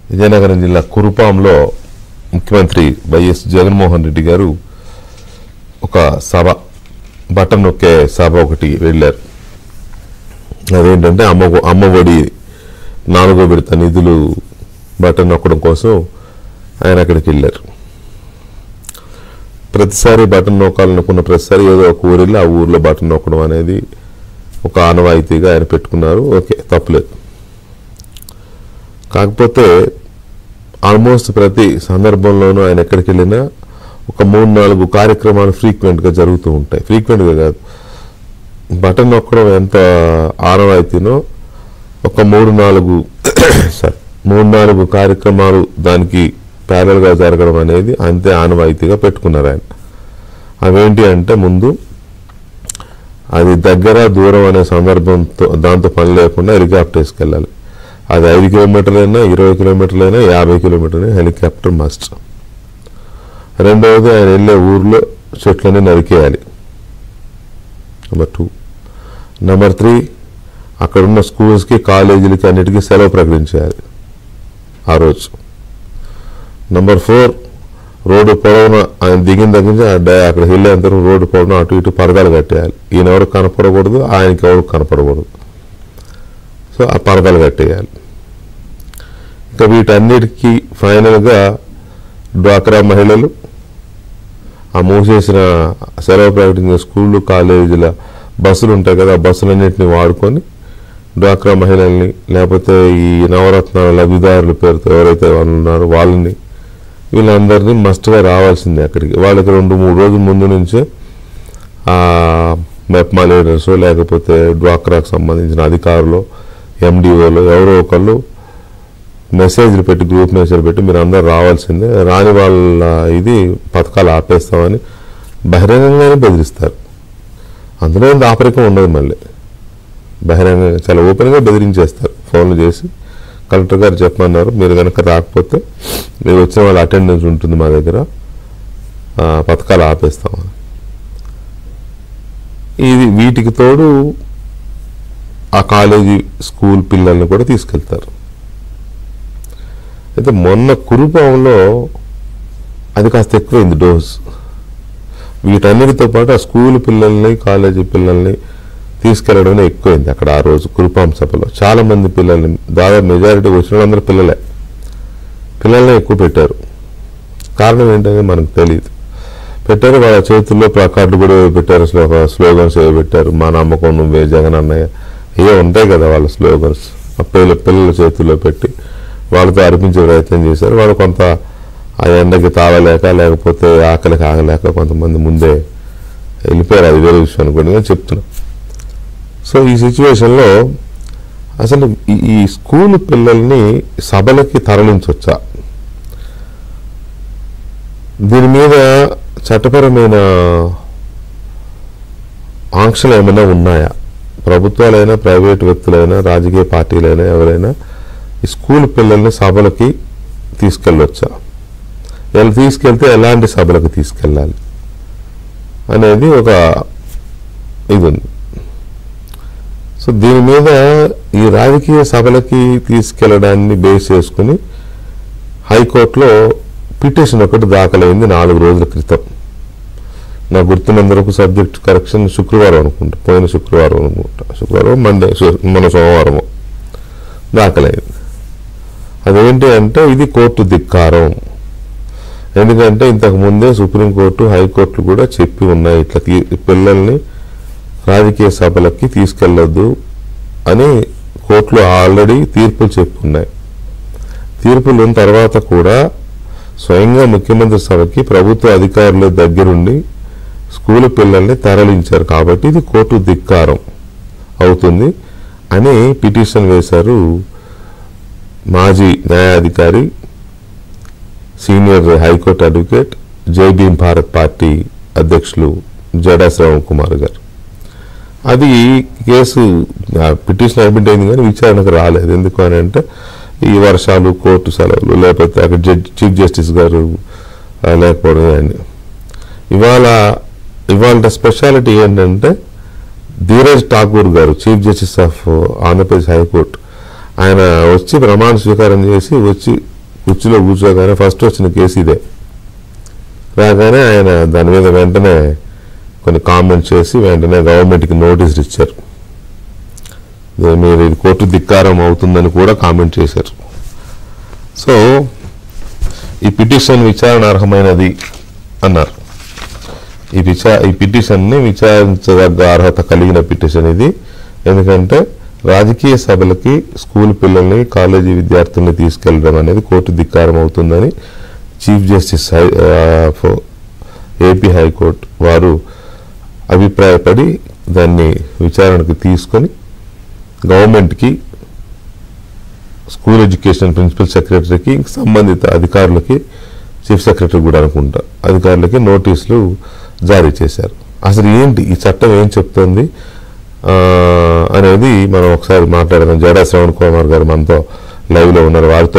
విజయనగరం జిల్లా కురుపాంలో ముఖ్యమంత్రి వైఎస్ జగన్మోహన్ రెడ్డి గారు ఒక సభ బటన్ నొక్కే సభ ఒకటి వెళ్ళారు అదేంటంటే అమ్మ అమ్మఒడి నాలుగో విడత నిధులు బటన్ నొక్కడం కోసం ఆయన అక్కడికి వెళ్ళారు ప్రతిసారి బటన్ నొక్కాలనుకున్న ప్రతిసారి ఏదో ఒక ఊరిలో ఆ ఊర్లో బటన్ నొక్కడం అనేది ఒక ఆనవాయితీగా ఆయన పెట్టుకున్నారు ఓకే తప్పులేదు కాకపోతే ఆల్మోస్ట్ ప్రతి సందర్భంలోనూ ఆయన ఎక్కడికి వెళ్ళినా ఒక మూడు నాలుగు కార్యక్రమాలు ఫ్రీక్వెంట్గా జరుగుతూ ఉంటాయి ఫ్రీక్వెంట్గా కాదు బటన్ నొక్కడం ఎంత ఆనవాయితీనో ఒక మూడు నాలుగు సారీ మూడు నాలుగు కార్యక్రమాలు దానికి ప్యారల్గా జరగడం అనేది అంతే ఆనవాయితీగా పెట్టుకున్నారు ఆయన అవేంటి అంటే ముందు అది దగ్గర దూరం అనే సందర్భంతో దాంతో పని లేకుండా హెలికాప్టర్స్కి వెళ్ళాలి అది ఐదు కిలోమీటర్లైనా ఇరవై కిలోమీటర్లైనా యాభై కిలోమీటర్లైనా హెలికాప్టర్ మస్ట్ రెండవది ఆయన వెళ్ళే ఊర్లో చెట్లన్నీ నరికేయాలి నెంబర్ టూ నెంబర్ త్రీ అక్కడున్న స్కూల్స్కి కాలేజీలకి అన్నిటికీ సెలవు ప్రకటించేయాలి ఆ రోజు నెంబర్ ఫోర్ రోడ్డు పొడవున ఆయన దిగిన దగ్గర నుంచి ఆ డ- అక్కడ వెళ్ళేంత వరకు రోడ్డు పొడవున అటు ఇటు పరదాలు కట్టేయాలి ఈయన ఎవరికి కనపడకూడదు ఆయనకి ఎవరికి కనపడకూడదు సో ఆ పరదాలు కట్టేయాలి ఇంకా వీటన్నిటికీ ఫైనల్గా డ్వాక్రా మహిళలు ఆ మూసేసిన సెలవు ప్రకటించిన స్కూళ్ళు కాలేజీల బస్సులు ఉంటాయి కదా ఆ బస్సులన్నింటినీ వాడుకొని డ్వాక్రా మహిళల్ని లేకపోతే ఈ నవరత్నాల లబ్ధిదారుల పేరుతో ఎవరైతే వాళ్ళు ఉన్నారో వాళ్ళని వీళ్ళందరినీ మస్ట్గా రావాల్సిందే అక్కడికి వాళ్ళకి రెండు మూడు రోజుల ముందు నుంచే ఆ మెప్మా లీడర్స్ లేకపోతే డ్వాక్రాకు సంబంధించిన అధికారులు ఎండిఓలు ఎవరో ఒకళ్ళు మెసేజ్లు పెట్టి గ్రూప్ మెసేజ్ పెట్టి మీరు అందరు రావాల్సిందే రాని వాళ్ళ ఇది పథకాలు ఆపేస్తామని బహిరంగంగానే బెదిరిస్తారు అందులో ఏం దాపరికం ఉండదు మళ్ళీ బహిరంగంగా చాలా ఓపెన్గా బెదిరించేస్తారు ఫోన్లు చేసి కలెక్టర్ గారు చెప్పమన్నారు మీరు కనుక రాకపోతే మీరు వచ్చిన వాళ్ళ అటెండెన్స్ ఉంటుంది మా దగ్గర ఆ, పథకాలు ఆపేస్తామని ఇది వీటికి తోడు ఆ కాలేజీ స్కూల్ పిల్లల్ని కూడా తీసుకెళ్తారు అయితే మొన్న కురుపాంలో అది కాస్త ఎక్కువైంది డోస్ వీటన్నిటితో పాటు ఆ స్కూల్ పిల్లల్ని కాలేజీ పిల్లల్ని తీసుకెళ్లడమే ఎక్కువైంది అక్కడ ఆ రోజు కురుపాం సభలో చాలా మంది పిల్లల్ని దాదాపు మెజారిటీ వచ్చిన వాళ్ళందరూ పిల్లలే పిల్లల్ని ఎక్కువ పెట్టారు కారణం ఏంటనేది మనకు తెలియదు పెట్టారు వాళ్ళ చేతుల్లో ప్లకార్డు కూడా పెట్టారు స్లో స్లోగన్స్ ఏవో పెట్టారు మా నమ్మకం నువ్వే జగన్ అన్నయ్య ఏవో ఉంటాయి కదా వాళ్ళ స్లోగన్స్ ఆ పిల్లల పిల్లల చేతుల్లో పెట్టి వాళ్ళతో అర్పించే ప్రయత్నం చేశారు వాళ్ళు కొంత ఆ ఎండకి తాగలేక లేకపోతే ఆకలికి ఆగలేక కొంతమంది ముందే వెళ్ళిపోయారు అది వేరే విషయం అనుకోండి కానీ చెప్తున్నా సో ఈ సిచ్యువేషన్లో అసలు ఈ- ఈ స్కూల్ పిల్లల్ని సభలకి తరలించవచ్చా దీని మీద చట్టపరమైన ఆంక్షలు ఏమైనా ఉన్నాయా ప్రభుత్వాలైనా ప్రైవేట్ వ్యక్తులైనా రాజకీయ పార్టీలైనా ఎవరైనా ఈ స్కూల్ పిల్లల్ని సభలకి తీసుకెళ్ళవచ్చా వీళ్ళు తీసుకెళ్తే ఎలాంటి సభలకు తీసుకెళ్ళాలి అనేది ఒక ఇది ఉంది సో దీని మీద ఈ రాజకీయ సభలకి తీసుకెళ్ళడాన్ని బేస్ చేసుకుని హైకోర్టులో పిటిషన్ ఒకటి దాఖలైంది నాలుగు రోజుల క్రితం నాకు గుర్తున్నందుకు సబ్జెక్ట్ కరెక్షన్ శుక్రవారం అనుకుంటా పోయిన శుక్రవారం అనుకుంటా శుక్రవారం మండే సో- మన సోమవారం దాఖలైంది అదేంటి అంటే ఇది కోర్టు ధిక్కారం ఎందుకంటే ఇంతకు ముందే సుప్రీంకోర్టు హైకోర్టు కూడా చెప్పి ఉన్నాయి ఇట్లా తీ- పిల్లల్ని రాజకీయ సభలకి తీసుకెళ్లొద్దు అని కోర్టులో ఆల్రెడీ తీర్పులు చెప్పి ఉన్నాయి తీర్పులు ఉన్న తర్వాత కూడా స్వయంగా ముఖ్యమంత్రి సభకి ప్రభుత్వ అధికారుల దగ్గరుండి స్కూల్ పిల్లల్ని తరలించారు కాబట్టి ఇది కోర్టు ధిక్కారం అవుతుంది అని పిటిషన్ వేశారు మాజీ న్యాయాధికారి సీనియర్ హైకోర్టు అడ్వకేట్ జై భీమ్ భారత్ పార్టీ అధ్యక్షులు జడా శ్రవణ్ కుమార్ గారు అది కేసు ఆ, పిటిషన్ అడ్మిట్ అయింది కానీ విచారణకు రాలేదు ఎందుకు అని అంటే ఈ వర్షాలు కోర్టు సెలవులు లేకపోతే అక్కడ జడ్జి చీఫ్ జస్టిస్ గారు ఆ, లేకపోవడం అని ఇవాళ ఇవాళ స్పెషాలిటీ ఏంటంటే ధీరజ్ ఠాకూర్ గారు chief justice of Andhra Pradesh high court ఆయన వచ్చి ప్రమాణ స్వీకారం చేసి వచ్చి కుర్చీలో కూర్చోగానే ఫస్ట్ వచ్చిన కేసు ఇదే రాగానే ఆయన దాని మీద వెంటనే కొన్ని కామెంట్స్ చేసి వెంటనే గవర్నమెంట్కి నోటీసులు ఇచ్చారు ఇది మీరు ఇది కోర్టు ధిక్కారం అవుతుందని కూడా కామెంట్ చేశారు సో ఈ పిటిషన్ విచారణార్హమైనది అన్నారు ఈ విచా ఈ పిటిషన్ని విచారించదగ్గ అర్హత కలిగిన పిటిషన్ ఇది ఎందుకంటే రాజకీయ సభలకి స్కూల్ పిల్లల్ని కాలేజీ విద్యార్థుల్ని తీసుకెళ్లడం అనేది కోర్టు ధిక్కారం అవుతుందని chief justice high of AP high court వారు అభిప్రాయపడి దాన్ని విచారణకు తీసుకొని గవర్నమెంట్కి స్కూల్ ఎడ్యుకేషన్ ప్రిన్సిపల్ సెక్రటరీకి సంబంధిత అధికారులకి చీఫ్ సెక్రటరీ కూడా అనుకుంటా అధికారులకి నోటీసులు జారీ చేశారు అసలు ఏంటి ఈ చట్టం ఏం చెప్తుంది ఆ, అనేది మనం ఒకసారి మాట్లాడదాం జడా శ్రవణ్ కుమార్ గారు మనతో లైవ్లో ఉన్నారు వారితో